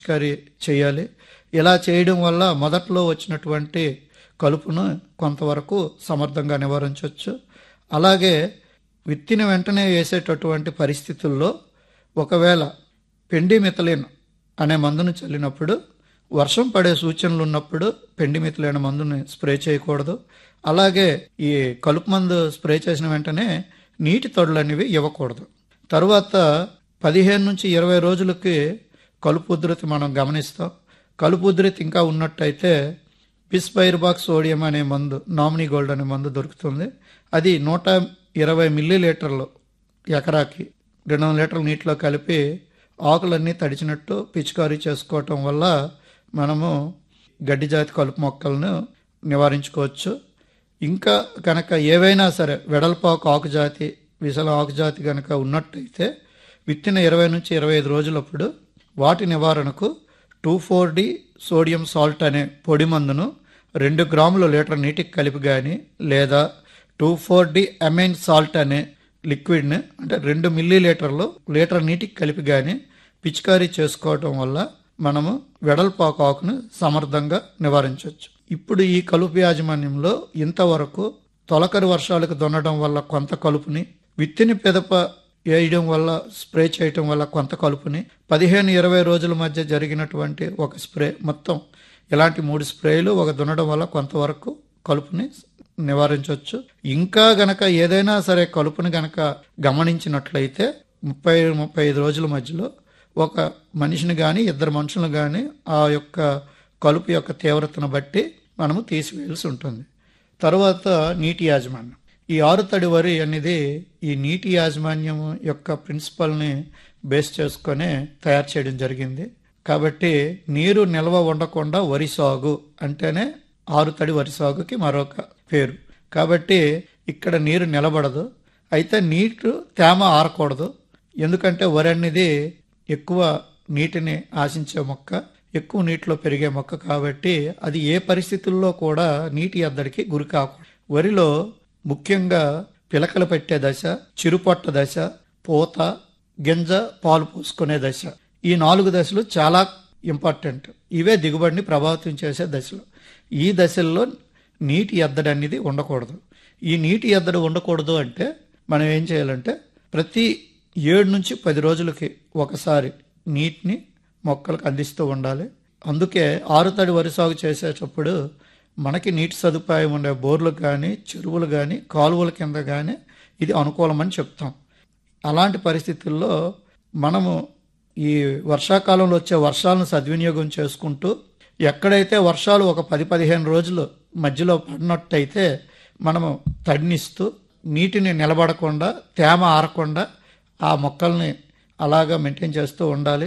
curry చేయాలి ఇలా చేయడం వల్ల మొదట్లో వచ్చినటువంటి కలుపును కొంతవరకు సమర్థంగా నివారించవచ్చు అలాగే విత్తిన వెంటనే వేసేటటువంటి పరిస్థితుల్లో ఒకవేళ పెండిమిథలిన్ అనే మందును చల్లినప్పుడు వర్షం పడే సూచనలు ఉన్నప్పుడు పెండిమిథలిన్ మందుని స్ప్రే చేయకూడదు అలాగే ఈ కలుపు మందు స్ప్రే చేసిన వెంటనే నీటి తొడులు అనేవి ఇవ్వకూడదు తరువాత పదిహేను నుంచి ఇరవై రోజులకి కలుపు ఉధృతి మనం గమనిస్తాం కలుపు ఉధృతి ఇంకా ఉన్నట్టయితే బిస్బైర్బాక్ సోడియం అనే మందు నామినీ గోల్డ్ అనే మందు దొరుకుతుంది అది నూట ఇరవై మిల్లీ లీటర్లు ఎకరాకి రెండు వందల లీటర్ల నీటిలో కలిపి ఆకులన్నీ తడిచినట్టు పిచికారీ చేసుకోవటం వల్ల మనము గడ్డి జాతి కలుపు మొక్కలను నివారించుకోవచ్చు ఇంకా కనుక ఏవైనా సరే వెడల్పాకు ఆకు జాతి విసల ఆకు జాతి కనుక ఉన్నట్టయితే విత్తిన ఇరవై నుంచి ఇరవై ఐదు రోజులప్పుడు వాటి నివారణకు two four D sodium salt అనే పొడి మందును రెండు గ్రాముల లీటర్ నీటికి కలిపి కానీ లేదా two four D amine salt అనే లిక్విడ్ని అంటే రెండు మిల్లీ లీటర్లు లీటర్ నీటికి కలిపి కానీ పిచికారీ చేసుకోవటం వల్ల మనము వెడల్పాకు ఆకును సమర్థంగా నివారించవచ్చు ఇప్పుడు ఈ కలుపు యాజమాన్యంలో ఇంతవరకు తొలకరి వర్షాలకు దున్నడం వల్ల కొంత కలుపుని విత్తిని పెదప వేయడం వల్ల స్ప్రే చేయటం వల్ల కొంత కలుపుని పదిహేను ఇరవై రోజుల మధ్య జరిగినటువంటి ఒక స్ప్రే మొత్తం ఇలాంటి మూడు స్ప్రేలు ఒక దున్నడం వల్ల కొంతవరకు కలుపుని నివారించవచ్చు ఇంకా గనక ఏదైనా సరే కలుపుని గనక గమనించినట్లయితే ముప్పై ముప్పై ఐదు రోజుల మధ్యలో ఒక మనిషిని కానీ ఇద్దరు మనుషులను కానీ ఆ యొక్క కలుపు యొక్క తీవ్రతను బట్టి మనము తీసివేయాల్సి ఉంటుంది తర్వాత నీటి యాజమాన్యం ఈ ఆరుతడి వరి అనేది ఈ నీటి యాజమాన్యం యొక్క ప్రిన్సిపల్ని బేస్ చేసుకొని తయారు చేయడం జరిగింది కాబట్టి నీరు నిల్వ ఉండకుండా వరి సాగు అంటేనే ఆరుతడి వరి సాగుకి మరొక పేరు కాబట్టి ఇక్కడ నీరు నిలబడదు అయితే నీరు తేమ ఆరకూడదు ఎందుకంటే వరి అనేది ఎక్కువ నీటిని ఆశించే మొక్క ఎక్కువ నీటిలో పెరిగే మొక్క కాబట్టి అది ఏ పరిస్థితుల్లో కూడా నీటి ఎద్దడికి గురి కాకూడదు వరిలో ముఖ్యంగా పిలకలు పెట్టే దశ చిరుపొట్ట దశ పూత గింజ పాలు పోసుకునే దశ ఈ నాలుగు దశలు చాలా ఇంపార్టెంట్ ఇవే దిగుబడిని ప్రభావితం చేసే దశలు ఈ దశల్లో నీటి ఎద్దడి అనేది ఉండకూడదు ఈ నీటి ఎద్దడి ఉండకూడదు అంటే మనం ఏం చేయాలంటే ప్రతి ఏడు నుంచి పది రోజులకి ఒకసారి నీటిని మొక్కలకు అందిస్తూ ఉండాలి అందుకే ఆరుతడి వరి సాగు చేసేటప్పుడు మనకి నీటి సదుపాయం ఉండే బోర్లు కానీ చెరువులు కానీ కాలువల కింద కానీ ఇది అనుకూలమని చెప్తాం అలాంటి పరిస్థితుల్లో మనము ఈ వర్షాకాలంలో వచ్చే వర్షాలను సద్వినియోగం చేసుకుంటూ ఎక్కడైతే వర్షాలు ఒక పది పదిహేను రోజులు మధ్యలో పడినట్టయితే మనము తడినిస్తూ నీటిని నిలబడకుండా తేమ ఆరకుండా ఆ మొక్కల్ని అలాగా మెయింటైన్ చేస్తూ ఉండాలి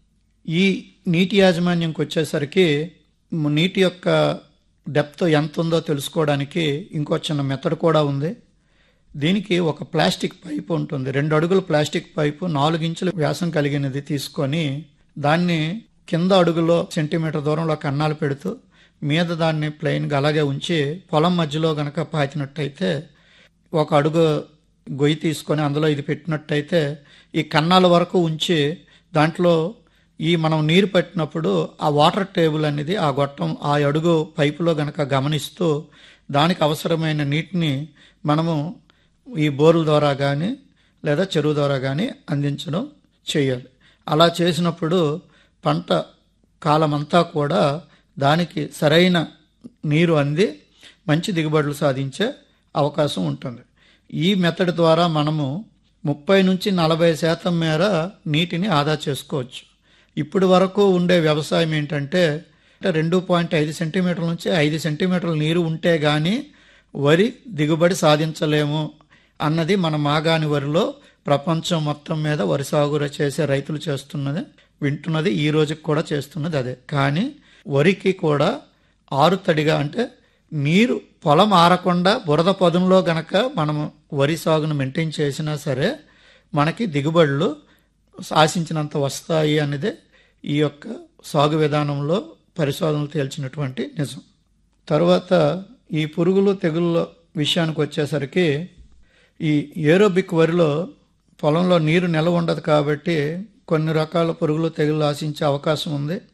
ఈ నీటి యాజమాన్యంకి వచ్చేసరికి నీటి యొక్క డెప్త్ ఎంత ఉందో తెలుసుకోవడానికి ఇంకో చిన్న మెథడ్ కూడా ఉంది దీనికి ఒక ప్లాస్టిక్ పైపు ఉంటుంది రెండు అడుగుల ప్లాస్టిక్ పైపు నాలుగు ఇంచుల వ్యాసం కలిగినది తీసుకొని దాన్ని కింద అడుగులో సెంటీమీటర్ దూరంలో కన్నాలు పెడుతూ మీద దాన్ని ప్లెయిన్గా అలాగే ఉంచి పొలం మధ్యలో గనక పాతినట్టయితే ఒక అడుగు గొయ్యి తీసుకొని అందులో ఇది పెట్టినట్టయితే ఈ కన్నాల వరకు ఉంచి దాంట్లో ఈ మనం నీరు పట్టినప్పుడు ఆ వాటర్ టేబుల్ అనేది ఆ గొట్టం ఆ అడుగు పైపులో గనక గమనిస్తూ దానికి అవసరమైన నీటిని మనము ఈ బోర్ల ద్వారా కానీ లేదా చెరువు ద్వారా కానీ అందించడం చేయాలి అలా చేసినప్పుడు పంట కాలమంతా కూడా దానికి సరైన నీరు అంది మంచి దిగుబడులు సాధించే అవకాశం ఉంటుంది ఈ మెథడ్ ద్వారా మనము ముప్పై నుంచి నలభై శాతం మేర నీటిని ఆదా చేసుకోవచ్చు ఇప్పటి వరకు ఉండే వ్యవసాయం ఏంటంటే రెండు పాయింట్ ఐదు సెంటీమీటర్ల నుంచి ఐదు సెంటీమీటర్ల నీరు ఉంటే గాని వరి దిగుబడి సాధించలేము అన్నది మన మాగాని వరిలో ప్రపంచం మొత్తం మీద వరి సాగు చేసే రైతులు చేస్తున్నది వింటున్నది ఈ రోజుకి కూడా చేస్తున్నది అదే కానీ వరికి కూడా ఆరుతడిగా అంటే నీరు పొలం ఆరకుండా బురద పదంలో గనక మనము వరి సాగును మెయింటైన్ చేసినా సరే మనకి దిగుబడులు ఆశించినంత వస్తాయి అనేది ఈ యొక్క సాగు విధానంలో పరిశోధనలు తేల్చినటువంటి నిజం తర్వాత ఈ పురుగులు తెగుళ్ళ విషయానికి వచ్చేసరికి ఈ ఏరోబిక్ వరిలో పొలంలో నీరు నిల్వ ఉండదు కాబట్టి కొన్ని రకాల పురుగులు తెగుళ్ళు ఆశించే అవకాశం ఉంది